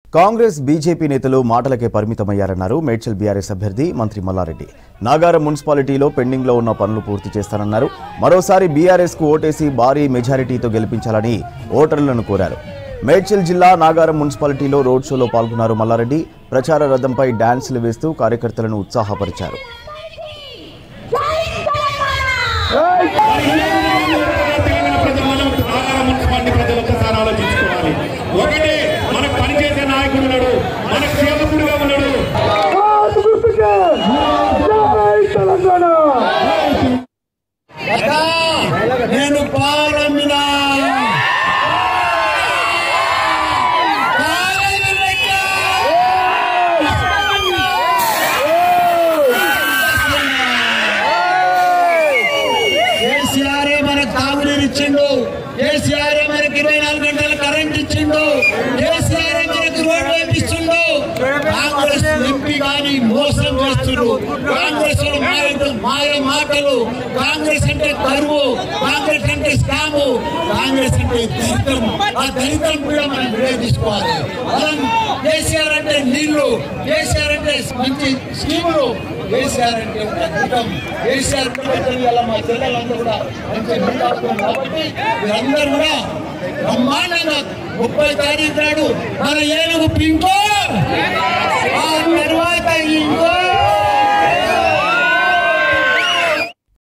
Congress BJP నేతలు మాటలకే పరిమితమయ్యారన్నారు Medchal BRS అభ్యర్థి మంత్రి మల్లారెడ్డి నాగారం మున్సిపాలిటీలో పెండింగ్లో ఉన్న పనులు పూర్తి చేస్తానన్నారు మరోసారి బీఆర్ఎస్ కు ఓటేసి భారీ మెజారిటీతో గెలిపించాలని ఓటర్లను కోరారు మేడ్చల్ జిల్లా నాగారం మున్సిపాలిటీలో రోడ్ షోలో పాల్గొన్నారు మల్లారెడ్డి ప్రచార రథంపై డాన్సులు వేస్తూ కార్యకర్తలను ఉత్సాహపరిచారు తెలంగాణ ప్రజలు మనం ఆధార మున్సిపాలిటీ ప్రజలు ఒక్కసారి ఆలోచించుకోవాలి ఒకటి మనకు పనిచేసే నాయకుడు ఉన్నాడు మన సేవకుడుగా ఉన్నాడు నేను పాలమ్మినా కేసీఆర్ మనకు తాగునీరు ఇచ్చిండు కేసీఆర్ మనకి ఇరవై నాలుగు గంటల కరెంట్ ఇచ్చిండు కేసీఆర్ మనకి రోడ్డు వేపిస్తుండు కాంగ్రెస్ ఎంపీ గాని మోసం చేస్తున్నారు కాంగ్రెస్ వాళ్ళ మాయ మాయ మాటలు కాంగ్రెస్ అంటే కరువు కాంగ్రెస్ అంటే స్కాము కాంగ్రెస్ అంటే దరిద్రం ఆ దరిద్రం కూడా మనం విడదీసుకోవాలి మనం కేసీఆర్ అంటే నీళ్లు కేసీఆర్ అంటే మంచి స్కీములు కేసీఆర్ అంటే ఒక అద్భుతం కేసీఆర్ పిల్లలు మా చెల్లెలందరూ కూడా మంచి మాట్లాడుతున్నారు కాబట్టి మీరందరూ కూడా బ్రహ్మాండంగా ముప్పై తారీఖు నాడు మన ఏనుగు పింకో ఆ తర్వాత ఇంకో